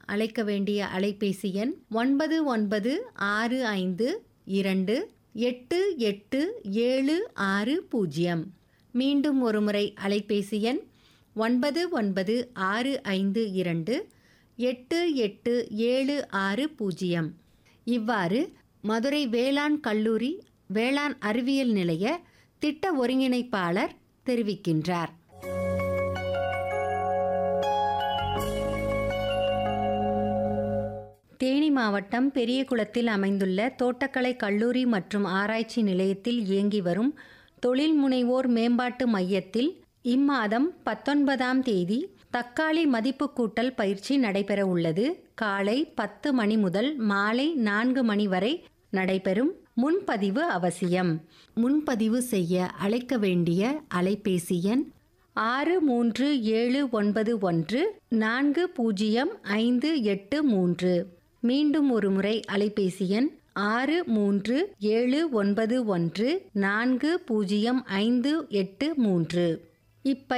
அழைக்க வேண்டிய அலைபேசி எண் ஒன்பது ஒன்பது ஆறு ஐந்து இரண்டு எட்டு எட்டு ஏழு ஆறு பூஜ்ஜியம் மீண்டும் ஒருமுறை அலைபேசி எண் ஒன்பது ஒன்பது ஆறு ஐந்து இரண்டு எட்டு எட்டு ஏழு ஆறு பூஜ்ஜியம் இவ்வாறு மதுரை வேளாண் கல்லூரி வேளாண் அறிவியல் நிலைய திட்ட ஒருங்கிணைப்பாளர் தெரிவிக்கின்றார் தேனி மாவட்டம் பெரியகுளத்தில் அமைந்துள்ள தோட்டக்கலை கல்லூரி மற்றும் ஆராய்ச்சி நிலையத்தில் இயங்கி வரும் தொழில் முனைவோர் மேம்பாட்டு மையத்தில் இம்மாதம் பத்தொன்பதாம் தேதி தக்காளி மதிப்பு கூட்டல் பயிற்சி நடைபெற உள்ளது காலை பத்து மணி முதல் மாலை நான்கு மணி வரை நடைபெறும் முன்பதிவு அவசியம் முன்பதிவு செய்ய அழைக்க வேண்டிய அலைபேசி எண் ஆறு மூன்று ஏழு ஒன்பது ஒன்று நான்கு பூஜ்ஜியம் ஐந்து எட்டு மூன்று மீண்டும் ஒரு முறை அலைபேசி எண் ஆறு மூன்று ஏழு ஒன்பது ஒன்று நான்கு பூஜ்ஜியம் ஐந்து எட்டு மூன்று இப்ப